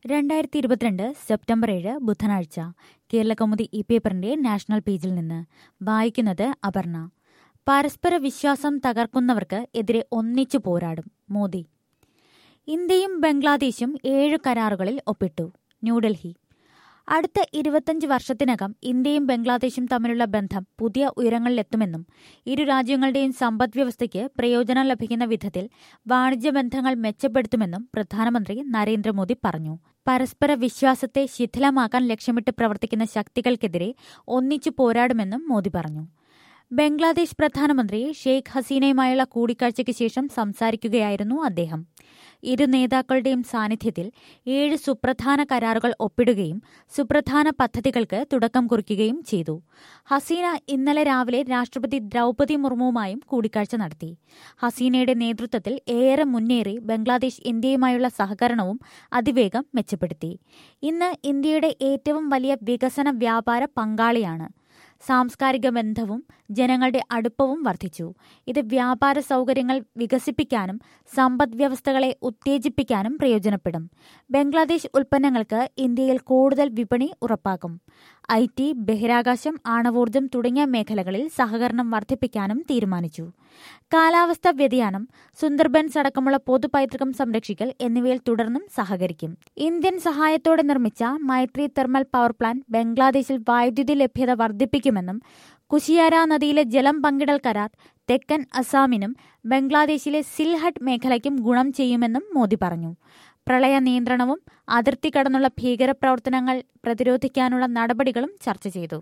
രണ്ടായിരത്തി ഇരുപത്തിരണ്ട് സെപ്റ്റംബർ ഏഴ് ബുധനാഴ്ച കേരളകൗമുദി ഈ പേപ്പറിന്റെ നാഷണൽ പേജിൽ നിന്ന് വായിക്കുന്നത് അപർണ പരസ്പര വിശ്വാസം തകർക്കുന്നവർക്ക് എതിരെ ഒന്നിച്ചു പോരാടും മോദി ഇന്ത്യയും ബംഗ്ലാദേശും ഏഴ് കരാറുകളിൽ ഒപ്പിട്ടു ന്യൂഡൽഹി അടുത്ത ഇരുപത്തഞ്ച് വർഷത്തിനകം ഇന്ത്യയും ബംഗ്ലാദേശും തമ്മിലുള്ള ബന്ധം പുതിയ ഉയരങ്ങളിലെത്തുമെന്നും ഇരു രാജ്യങ്ങളുടെയും സമ്പദ്വ്യവസ്ഥയ്ക്ക് പ്രയോജനം ലഭിക്കുന്ന വിധത്തിൽ വാണിജ്യ ബന്ധങ്ങൾ മെച്ചപ്പെടുത്തുമെന്നും പ്രധാനമന്ത്രി നരേന്ദ്രമോദി പറഞ്ഞു പരസ്പര വിശ്വാസത്തെ ശിഥിലമാക്കാൻ ലക്ഷ്യമിട്ട് പ്രവർത്തിക്കുന്ന ശക്തികൾക്കെതിരെ ഒന്നിച്ചു പോരാടുമെന്നും മോദി പറഞ്ഞു ബംഗ്ലാദേശ് പ്രധാനമന്ത്രി ഷെയ്ഖ് ഹസീനയുമായുള്ള കൂടിക്കാഴ്ചയ്ക്ക് ശേഷം സംസാരിക്കുകയായിരുന്നു അദ്ദേഹം ഇരു നേതാക്കളുടെയും സാന്നിധ്യത്തിൽ ഏഴ് സുപ്രധാന കരാറുകൾ ഒപ്പിടുകയും സുപ്രധാന പദ്ധതികൾക്ക് തുടക്കം കുറിക്കുകയും ചെയ്തു ഹസീന ഇന്നലെ രാവിലെ രാഷ്ട്രപതി ദ്രൗപതി മുർമുവുമായും കൂടിക്കാഴ്ച നടത്തി ഹസീനയുടെ നേതൃത്വത്തിൽ ഏറെ മുന്നേറി ബംഗ്ലാദേശ് ഇന്ത്യയുമായുള്ള സഹകരണവും അതിവേഗം മെച്ചപ്പെടുത്തി ഇന്ന് ഇന്ത്യയുടെ ഏറ്റവും വലിയ വികസന വ്യാപാര പങ്കാളിയാണ് സാംസ്കാരിക ബന്ധവും ജനങ്ങളുടെ അടുപ്പവും വർദ്ധിച്ചു ഇത് വ്യാപാര സൗകര്യങ്ങൾ വികസിപ്പിക്കാനും സമ്പദ് വ്യവസ്ഥകളെ ഉത്തേജിപ്പിക്കാനും പ്രയോജനപ്പെടും ബംഗ്ലാദേശ് ഉൽപ്പന്നങ്ങൾക്ക് ഇന്ത്യയിൽ കൂടുതൽ വിപണി ഉറപ്പാക്കും ഐ ടി ബഹിരാകാശം ആണവോർജം തുടങ്ങിയ മേഖലകളിൽ സഹകരണം വർദ്ധിപ്പിക്കാനും തീരുമാനിച്ചു കാലാവസ്ഥാ വ്യതിയാനം സുന്ദർബൻസ് അടക്കമുള്ള പൊതു പൈതൃകം സംരക്ഷിക്കൽ എന്നിവയിൽ തുടർന്നും സഹകരിക്കും ഇന്ത്യൻ സഹായത്തോടെ നിർമ്മിച്ച മൈത്രി തെർമൽ പവർ പ്ലാന്റ് ബംഗ്ലാദേശിൽ വൈദ്യുതി ലഭ്യത വർദ്ധിപ്പിക്കുമെന്നും കുശിയാര നദിയിലെ ജലം പങ്കിടൽ കരാർ തെക്കൻ അസാമിനും ബംഗ്ലാദേശിലെ സിൽഹട്ട് മേഖലയ്ക്കും ഗുണം ചെയ്യുമെന്നും മോദി പറഞ്ഞു പ്രളയ നിയന്ത്രണവും അതിർത്തി കടന്നുള്ള ഭീകരപ്രവർത്തനങ്ങൾ പ്രതിരോധിക്കാനുള്ള നടപടികളും ചർച്ച ചെയ്തു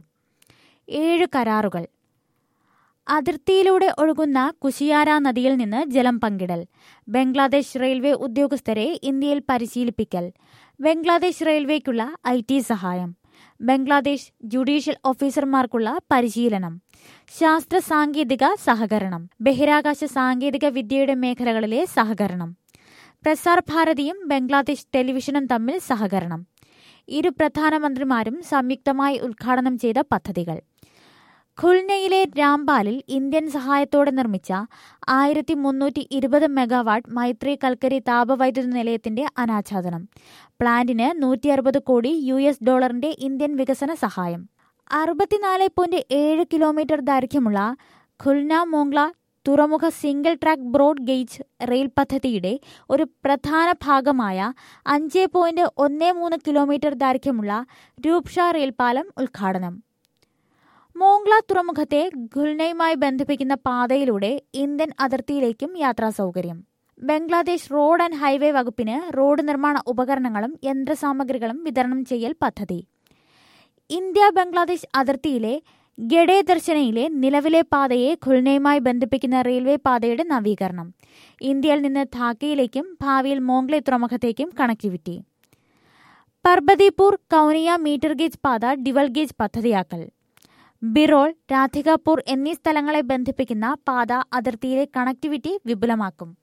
ഏഴ് കരാറുകൾ അതിർത്തിയിലൂടെ ഒഴുകുന്ന കുശിയാര നദിയിൽ നിന്ന് ജലം പങ്കിടൽ ബംഗ്ലാദേശ് റെയിൽവേ ഉദ്യോഗസ്ഥരെ ഇന്ത്യയിൽ പരിശീലിപ്പിക്കൽ ബംഗ്ലാദേശ് റെയിൽവേക്കുള്ള ഐ ടി സഹായം ബംഗ്ലാദേശ് ജുഡീഷ്യൽ ഓഫീസർമാർക്കുള്ള പരിശീലനം ശാസ്ത്ര സാങ്കേതിക സഹകരണം ബഹിരാകാശ സാങ്കേതിക വിദ്യയുടെ മേഖലകളിലെ സഹകരണം പ്രസാർ ഭാരതിയും ബംഗ്ലാദേശ് ടെലിവിഷനും തമ്മിൽ സഹകരണം ഇരു പ്രധാനമന്ത്രിമാരും സംയുക്തമായി ഉദ്ഘാടനം ചെയ്ത പദ്ധതികൾ ഖുൽനയിലെ രാംപാലിൽ ഇന്ത്യൻ സഹായത്തോടെ നിർമ്മിച്ച ആയിരത്തി മുന്നൂറ്റി ഇരുപത് മെഗാവാട്ട് മൈത്രി കൽക്കരി താപവൈദ്യുത നിലയത്തിന്റെ അനാച്ഛാദനം പ്ലാന്റിന് നൂറ്റി അറുപത് കോടി യു എസ് ഡോളറിന്റെ ഇന്ത്യൻ വികസന സഹായം അറുപത്തിനാല് പോയിന്റ് ഏഴ് കിലോമീറ്റർ ദൈർഘ്യമുള്ള ഖുൽന മോംഗ്ല തുറമുഖ single track broad gauge rail പദ്ധതിയുടെ ഒരു പ്രധാന ഭാഗമായ അഞ്ച് പോയിന്റ് ഒന്ന് മൂന്ന് കിലോമീറ്റർ ദൈർഘ്യമുള്ള രൂപ്ഷ റെയിൽപാലം ഉദ്ഘാടനം മോംഗ്ല തുറമുഖത്തെ ഖുൽനയുമായി ബന്ധിപ്പിക്കുന്ന പാതയിലൂടെ ഇന്ത്യൻ അതിർത്തിയിലേക്കും യാത്രാ സൗകര്യം ബംഗ്ലാദേശ് റോഡ് ആൻഡ് ഹൈവേ വകുപ്പിന് റോഡ് നിർമ്മാണ ഉപകരണങ്ങളും യന്ത്രസാമഗ്രികളും വിതരണം ചെയ്യൽ പദ്ധതി ഇന്ത്യ ബംഗ്ലാദേശ് അതിർത്തിയിലെ ഗഡേ ദർശനയിലെ നിലവിലെ പാതയെ ഖുൽനയുമായി ബന്ധിപ്പിക്കുന്ന റെയിൽവേ പാതയുടെ നവീകരണം ഇന്ത്യയിൽ നിന്ന് ധാക്കയിലേക്കും ഭാവിയിൽ മോംഗ്ലെ തുറമുഖത്തേക്കും connectivity Parbatipur Kaunia metre gauge പാത ഡിവൽ ഗേജ് പദ്ധതിയാക്കൽ ബിറോൾ രാധികാപൂർ എന്നീ സ്ഥലങ്ങളെ ബന്ധിപ്പിക്കുന്ന പാത അതിർത്തിയിലെ കണക്ടിവിറ്റി വിപുലമാക്കും